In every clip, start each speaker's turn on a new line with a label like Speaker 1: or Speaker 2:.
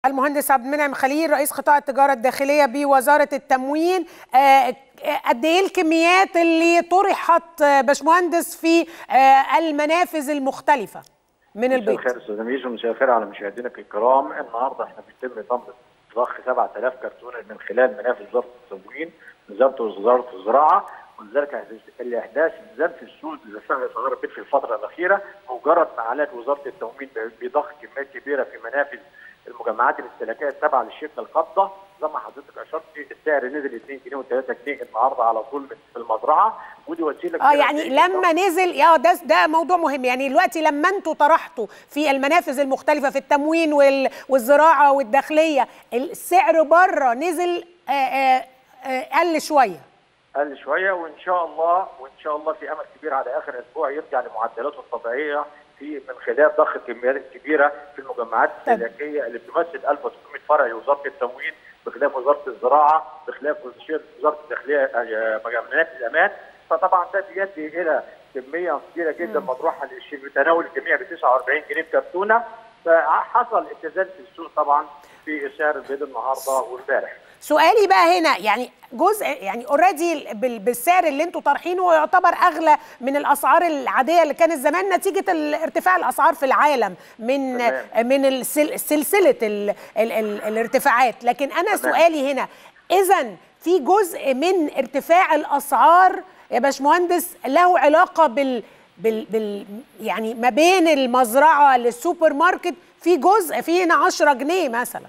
Speaker 1: المهندس عبد المنعم خليل رئيس قطاع التجاره الداخليه بوزاره التموين آه، قد ايه الكميات اللي طرحت آه، باشمهندس في آه، المنافذ المختلفه من
Speaker 2: مساء
Speaker 1: البيض
Speaker 2: الخير استاذ ميزو مساء الخير على مشاهدينا الكرام النهارده احنا بيتم ضم ضخ 7000 كرتونه من خلال منافذ وزاره التموين وزاره وزاره الزراعه ولذلك الاحداث الزام في السوق لسعر صغيره في الفتره الاخيره مجرد ما اعلنت وزاره التموين بضخ كميات كبيره في منافذ المجمعات الاستهلاكيه التابعه للشركه القابضه زي ما حضرتك اشرت السعر نزل 2 جنيه و3 جنيه النهارده على طول من في المزرعه ودي وسيله
Speaker 1: اه
Speaker 2: كبيرة
Speaker 1: يعني
Speaker 2: جداً.
Speaker 1: لما نزل يا ده ده موضوع مهم يعني دلوقتي لما انتوا طرحتوا في المنافذ المختلفه في التموين وال- والزراعه والداخليه السعر بره نزل آه، آه، آه، قل شويه
Speaker 2: قل شويه وان شاء الله وان شاء الله في امل كبير على اخر اسبوع يرجع لمعدلاته الطبيعيه في من خلال ضخ كميات كبيره في المجمعات
Speaker 1: طيب.
Speaker 2: الاستهلاكيه اللي بتمثل 1300 فرع لوزاره التموين بخلاف وزاره الزراعه بخلاف وزاره الداخليه آه، مجمعات الامان فطبعا ده بيؤدي الى كميه كبيره جدا مطروحه لتناول الجميع ب 49 جنيه كرتونه فحصل اتزان في السوق طبعا في سعر البيض النهارده وامبارح
Speaker 1: سؤالي بقى هنا يعني جزء يعني اوريدي بالسعر اللي انتوا طارحينه هو يعتبر اغلى من الاسعار العاديه اللي كانت زمان نتيجه ال- ارتفاع الاسعار في العالم من
Speaker 2: تمام.
Speaker 1: من السل- سلسله ال ال ال الارتفاعات لكن انا سؤالي هنا اذا في جزء من ارتفاع الاسعار يا باشمهندس له علاقه بال بال, بال يعني ما بين المزرعه للسوبر ماركت في جزء في هنا 10 جنيه مثلا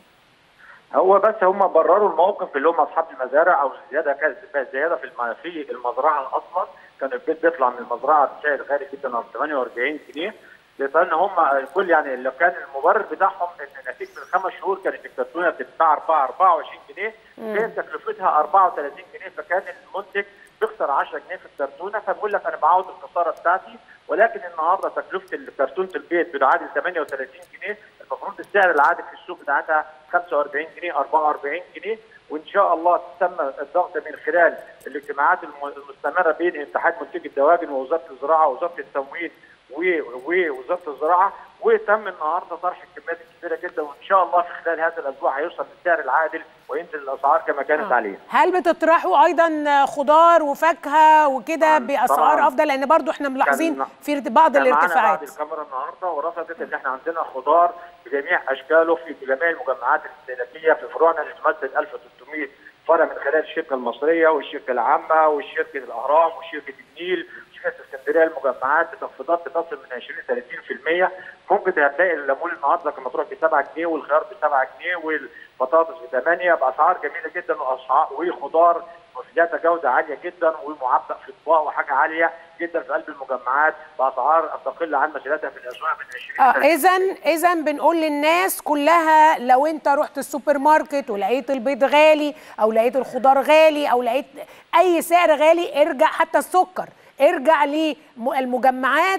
Speaker 2: هو بس هم برروا الموقف اللي هم اصحاب المزارع او الزياده كانت زياده في الم- في المزرعه اصلا كان البيت بيطلع من المزرعه بسعر غالي جدا على 48 جنيه لان هم الكل يعني اللي كان المبرر بتاعهم ان نتيجه من خمس شهور كانت الكرتونه بتتباع 4 24 جنيه كانت تكلفتها 34 جنيه فكان المنتج بيخسر 10 جنيه في الكرتونه فبيقول لك انا بعوض الخساره بتاعتي ولكن النهارده تكلفه كرتونه البيت بتعادل 38 جنيه المفروض السعر العادي في السوق بتاعتها 45 جنيه 44 جنيه وان شاء الله تم الضغط من خلال الاجتماعات الم- المستمره بين اتحاد منتجي الدواجن ووزاره الزراعه ووزاره التموين و- ووزاره الزراعه وتم النهارده طرح الكميات الكبيره جدا وان شاء الله في خلال هذا الاسبوع هيوصل للسعر العادل وينزل الاسعار كما كانت عليه.
Speaker 1: هل بتطرحوا ايضا خضار وفاكهه وكده
Speaker 2: طبعاً،
Speaker 1: باسعار
Speaker 2: طبعاً.
Speaker 1: افضل لان برضو احنا ملاحظين
Speaker 2: كان-
Speaker 1: في ارت- بعض
Speaker 2: كان معانا بعد
Speaker 1: الارتفاعات
Speaker 2: الكاميرا النهارده ورصدت ان احنا عندنا خضار بجميع اشكاله في جميع المجمعات الاستهلاكيه في فروعنا اللي تمثل 1300 فرع من خلال الشركه المصريه والشركه العامه والشركه الاهرام وشركه النيل وشركه اسكندريه المجمعات بتخفيضات بتصل من 20 ل 30% ممكن هتلاقي الليمون النهارده كان مطروح ب 7 جنيه والخيار ب 7 جنيه والبطاطس ب 8 باسعار جميله جدا واسعار وخضار ذات جوده عاليه جدا ومعبأ في اطباق وحاجه عاليه جدا في قلب المجمعات باسعار تقل عن مسيرتها في الاسواق من 20
Speaker 1: اه اذا اذا بنقول للناس كلها لو انت رحت السوبر ماركت ولقيت البيض غالي او لقيت الخضار غالي او لقيت اي سعر غالي ارجع حتى السكر ارجع للمجمعات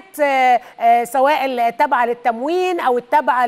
Speaker 1: سواء التابعه للتموين او التابعه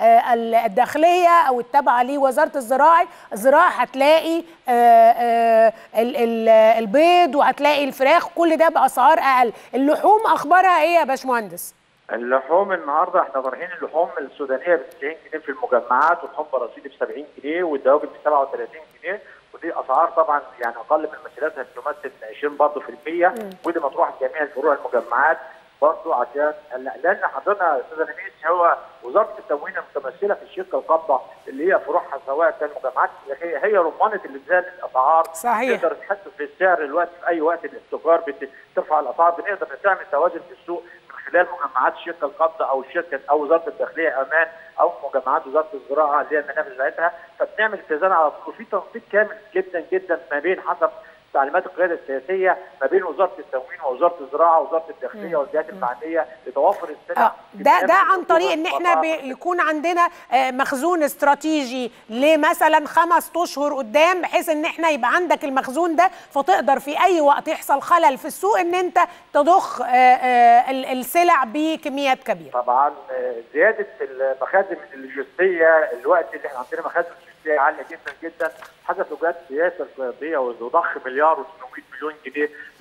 Speaker 1: للداخليه او التابعه لوزاره الزراعه الزراعه هتلاقي آه، آه، ال- ال- البيض وهتلاقي الفراخ كل ده باسعار اقل اللحوم اخبارها ايه يا باشمهندس
Speaker 2: اللحوم النهارده احنا طارحين اللحوم السودانيه ب 90 جنيه في المجمعات واللحوم برازيلي ب 70 جنيه والدواجن ب 37 جنيه ودي اسعار طبعا يعني اقل من مسيرتها بتمثل 20 برضه في المية ودي مطروحه في جميع الفروع المجمعات برضه عشان لان حضرتك يا استاذ نبيل هو وزاره التموين المتمثله في الشركه القابضه اللي هي فروعها سواء كان مجمعات استهلاكيه هي رمانه الالزام الاسعار
Speaker 1: صحيح.
Speaker 2: تقدر تحدد في السعر الوقت في اي وقت التجار بترفع الاسعار بنقدر نعمل توازن في السوق من خلال مجمعات الشركه القابضه او الشركه او وزاره الداخليه امان او مجمعات وزاره الزراعه اللي هي المنافذ بتاعتها فبنعمل اتزان على طول وفي تنسيق كامل جدا جدا ما بين حسب تعليمات القياده السياسيه ما بين وزاره التموين ووزاره الزراعه ووزاره الداخليه والجهات المعنيه لتوافر السلع
Speaker 1: اه ده ده عن طريق ان احنا بيكون عندنا آه، مخزون استراتيجي لمثلا خمس اشهر قدام بحيث ان احنا يبقى عندك المخزون ده فتقدر في اي وقت يحصل خلل في السوق ان انت تضخ آه، آه، ال- السلع بكميات كبيره
Speaker 2: طبعا آه، زياده المخازن اللوجستيه الوقت اللي احنا عندنا مخازن لوجستيه عاليه جدا جدا حدث وجات سياسه اقتصاديه وضخ مليار و800 مليون جنيه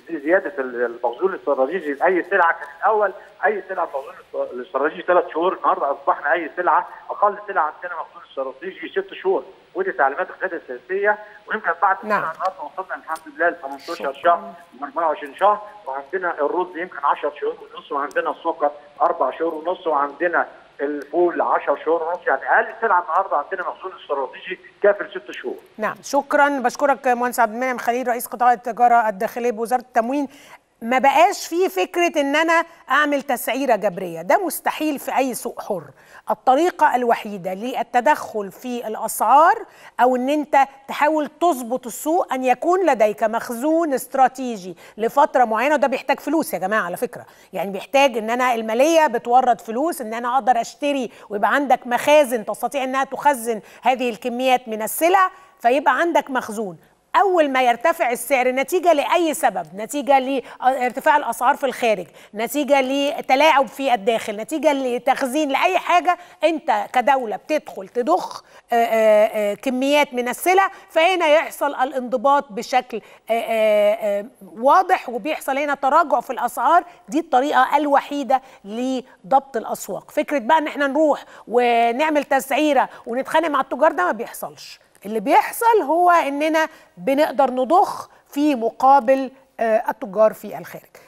Speaker 2: لزياده المخزون الاستراتيجي لاي سلعه كان الاول اي سلعه المخزون الاستراتيجي ثلاث شهور النهارده اصبحنا اي سلعه اقل سلعه عندنا مخزون استراتيجي ست شهور ودي تعليمات القياده السياسيه ويمكن بعد
Speaker 1: نعم.
Speaker 2: النهارده وصلنا الحمد لله ل 18 شهر و 24 شهر وعندنا الرز يمكن 10 شهور ونص وعندنا السكر اربع شهور ونص وعندنا الفول 10 شهور ونص يعني اقل سلعه النهارده عندنا مخزون استراتيجي كافر ست شهور
Speaker 1: نعم شكرا بشكرك مهندس عبد المنعم خليل رئيس قطاع التجاره الداخليه بوزاره التموين ما بقاش في فكره ان انا اعمل تسعيره جبريه ده مستحيل في اي سوق حر الطريقه الوحيده للتدخل في الاسعار او ان انت تحاول تظبط السوق ان يكون لديك مخزون استراتيجي لفتره معينه وده بيحتاج فلوس يا جماعه على فكره يعني بيحتاج ان انا الماليه بتورد فلوس ان انا اقدر اشتري ويبقى عندك مخازن تستطيع انها تخزن هذه الكميات من السلع فيبقى عندك مخزون اول ما يرتفع السعر نتيجه لاي سبب نتيجه لارتفاع الاسعار في الخارج نتيجه لتلاعب في الداخل نتيجه لتخزين لاي حاجه انت كدوله بتدخل تضخ آآ آآ كميات من السلع فهنا يحصل الانضباط بشكل آآ واضح وبيحصل هنا تراجع في الاسعار دي الطريقه الوحيده لضبط الاسواق فكره بقى ان احنا نروح ونعمل تسعيره ونتخانق مع التجار ده ما بيحصلش اللي بيحصل هو اننا بنقدر نضخ في مقابل التجار في الخارج